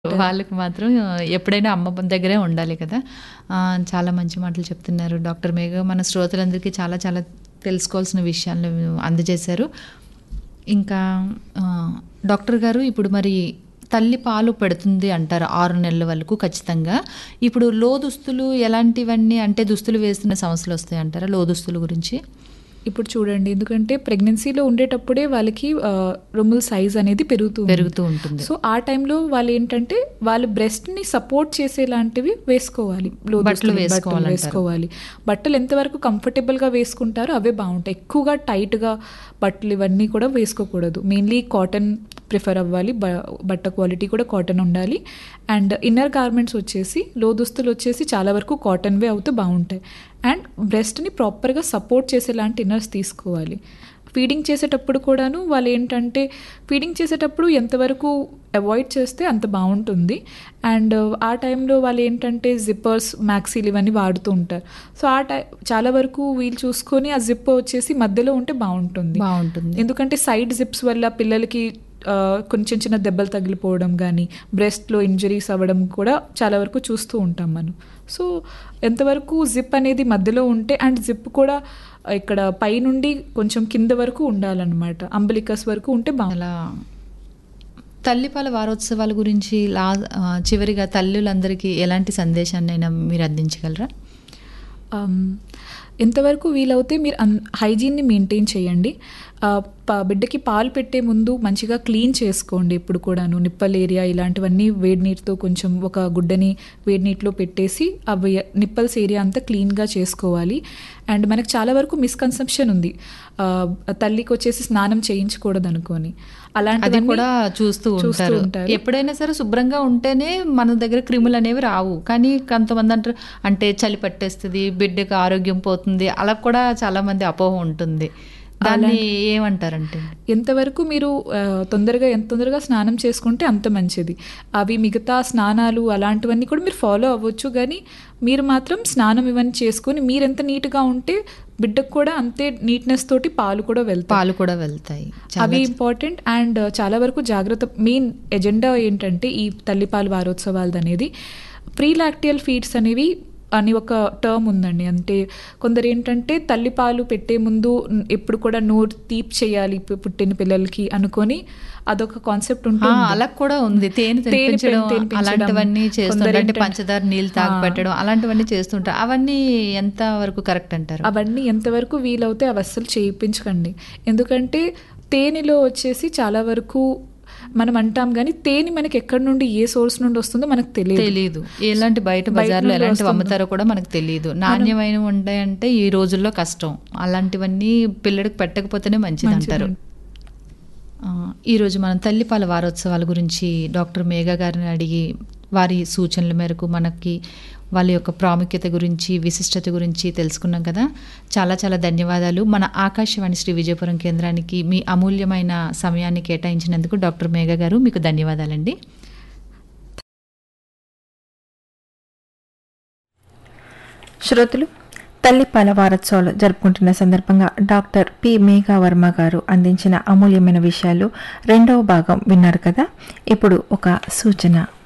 వాళ్ళకి మాత్రం ఎప్పుడైనా అమ్మ దగ్గరే ఉండాలి కదా! ఆహ్, చాలా మంచి మాటలు చెప్తున్నారు డాక్టర్ మేఘ. మన శ్రోతలందరికీ చాలా చాలా తెలుసుకోవాల్సిన విషయాలను అందజేశారు. ఇంకా ఆహ్, డాక్టర్ గారు ఇప్పుడు మరి తల్లి పాలు పెడుతుంది అంటారు 6 నెలల వరకు ఖచ్చితంగా. ఇప్పుడు లోదుస్తులు ఎలాంటివన్నీ అంటే దుస్తులు వేస్తున్న సమస్యలొస్తాయంటారా లోదుస్తుల గురించి? ఇప్పుడు చూడండి ఎందుకంటే ప్రెగ్నెన్సీలో ఉండేటప్పుడే వాళ్ళకి ఆహ్, రొమ్ముల సైజ్ అనేది పెరుగుతూ పెరుగుతూ ఉంటుంది. సో ఆ టైంలో వాళ్ళు ఏంటంటే వాళ్ళ బ్రెస్ట్‌ని సపోర్ట్ చేసేలాంటివి వేసుకోవాలి. లో బట్టలు దుస్తులు, బట్టలు వేసుకోవాలంటారు. వేసుకోవాలి. బట్టలు ఎంతవరకు కంఫర్టబుల్‌గా వేసుకుంటారో అవే బావుంటాయి. ఎక్కువగా టైట్‌గా బట్టలు ఇవన్నీ కూడా వేసుకోకూడదు. మెయిన్‌లీ కాటన్ ప్రిఫర్ అవ్వాలి. బ బట్ట క్వాలిటీ కూడా కాటన్ ఉండాలి. అండ్ ఇన్నర్ గార్మెంట్స్ వచ్చేసి లో దుస్తులు వచ్చేసి చాలా వరకు కాటన్‌వే అవుతే బావుంటాయి. అండ్ బ్రెస్ట్‌ని ప్రాపర్‌గా సపోర్ట్ చేసేలాంటి ఇన్నర్స్ తీసుకోవాలి. ఫీడింగ్ చేసేటప్పుడు కూడాను వాళ్ళు ఏంటంటే ఫీడింగ్ చేసేటప్పుడు ఎంతవరకు అవాయిడ్ చేస్తే అంత బావుంటుంది. అండ్ ఆ టైంలో వాళ్ళు ఏంటంటే జిప్పర్స్, మ్యాక్సీలు ఇవన్నీ వాడుతూ ఉంటారు. సో ఆ టై చాలా వరకు వీలు చూసుకొని ఆ జిప్ వచ్చేసి మధ్యలో ఉంటే బావుంటుంది. బావుంటుంది. ఎందుకంటే సైడ్ జిప్స్ వల్ల పిల్లలకి ఆహ్, కొంచెం చిన్న దెబ్బలు తగిలిపోవడం గానీ, బ్రెస్ట్‌లో ఇంజరీస్ అవ్వడం కూడా చాలా వరకు చూస్తూ ఉంటాం మనం. సో ఎంతవరకు జిప్ అనేది మధ్యలో ఉంటే అండ్ జిప్ కూడా ఇక్కడ పైనుండి కొంచెం కింద వరకు ఉండాలన్నమాట. అంబిలికస్ వరకు ఉంటే బా అలా తల్లిపాల వారోత్సవాల గురించి లా ఆహ్, చివరిగా తల్లులందరికీ ఎలాంటి సందేశాన్నైనా మీరు అందించగలరా? ఆహ్, ఎంతవరకు వీలవుతే మీరు అన్ హైజీన్‌ని మెయింటైన్ చేయండి. ఆహ్, ప బిడ్డకి పాలు పెట్టే ముందు మంచిగా క్లీన్ చేసుకోండి ఎప్పుడు కూడాను. నిప్పల్ ఏరియా ఇలాంటివన్నీ వేడి నీటితో కొంచెం ఒక గుడ్డని వేడి నీటిలో పెట్టేసి అవి నిప్పల్స్ ఏరియా అంతా క్లీన్‌గా చేసుకోవాలి. అండ్ మనకు చాలా వరకు మిస్‌కన్సెప్షన్ ఉంది. ఆహ్, తల్లికొచ్చేసి స్నానం చేయించకూడదనుకోని. అది అలాంటివన్నీ కూడా చూస్తూ చూస్తూ ఉంటారు. ఉంటారు. ఎప్పుడైనా సరే శుభ్రంగా ఉంటేనే మన దగ్గర క్రిములనేవి రావు. కానీ కొంతమంది అంటారు అంటే చలి పట్టేస్తది, బిడ్డకి ఆరోగ్యం పోతుంది. అలా కూడా చాలామంది అపోహ ఉంటుంది. దాన్ని ఏమంటారంటే? ఎంతవరకు మీరు ఆహ్, తొందరగా ఎంత తొందరగా స్నానం చేసుకుంటే అంత మంచిది. అవి మిగతా స్నానాలు అలాంటివన్నీ కూడా మీరు ఫాలో అవ్వచ్చు గానీ, మీరు మాత్రం స్నానం ఇవన్నీ చేసుకొని మీరెంత నీట్‌గా ఉంటే బిడ్డకు కూడా అంతే నీట్‌నెస్ తోటి పాలు కూడా వెళ్తాయి. పాలు కూడా వెళ్తాయి. చాలా అవి ఇంపార్టెంట్ అండ్ చాలా వరకు జాగ్రత్త మెయిన్ ఎజెండా ఏంటంటే ఈ తల్లిపాలు వారోత్సవాలదనేది ప్రీ లాక్టియల్ ఫీడ్స్ అనేవి అని ఒక టర్మ్ ఉందండి. అంటే కొందరు ఏంటంటే తల్లిపాలు పెట్టే ముందు ఎప్పుడు కూడా నోరు తీపి చేయాలి పు పుట్టిన పిల్లలకి అనుకోని అదొక కాన్సెప్ట్ ఆ! ఉంటుంది. అలా కూడా ఉంది. తేనె తేనె తినిపించడం తినిపించడం. అలాంటివన్నీ చేస్తుంటారు. అంటే కొందరేంటంటే- పంచదార నీళ్ళు తాగపెట్టడం అలాంటివన్నీ చేస్తుంటారు. అవన్నీ ఎంత వరకు కరెక్ట్ అంటారు? అవన్నీ ఎంతవరకు వీలవుతే అవి అస్సలు చేయించకండి. ఎందుకంటే తేనెలో వచ్చేసి చాలా వరకు మనం అంటాం గానీ తేనె మనకి ఎక్కడి నుండి ఏ సోర్స్ నుండి వస్తుందో మనకు తెలియదు. తెలీదు. ఎలాంటి బయట బయట బజార్‌లో నుండి ఎలాంటివి వస్తుందో. అమ్ముతారో కూడా మనకు తెలీదు. నాణ్యమైనవి ఉంటాయంటే ఈ రోజుల్లో కష్టం. అలాంటివన్నీ పిల్లడికి పెట్టకపోతేనే మంచిదంటారు. మంచిది. ఆ! ఈరోజు మనం తల్లిపాల వారోత్సవాల గురించి డాక్టర్ మేఘ గారిని అడిగి వారి సూచనల మేరకు మనకి వాళ్ళ యొక్క ప్రాముఖ్యత గురించి, విశిష్టత గురించి తెలుసుకున్నాం కదా! చాలా చాలా ధన్యవాదాలు. మన ఆకాశవాణి శ్రీ విజయపురం కేంద్రానికి మీ అమూల్యమైన సమయాన్ని కేటాయించినందుకు డాక్టర్ మేఘ గారు మీకు ధన్యవాదాలండి. శ్రోతలు తల్లిపాల వారోత్సవాలు జరుపుకుంటున్న సందర్భంగా డాక్టర్ పి మేఘా వర్మ గారు అందించిన అమూల్యమైన విషయాలు రెండవ భాగం విన్నారు కదా ఇప్పుడు ఒక సూచన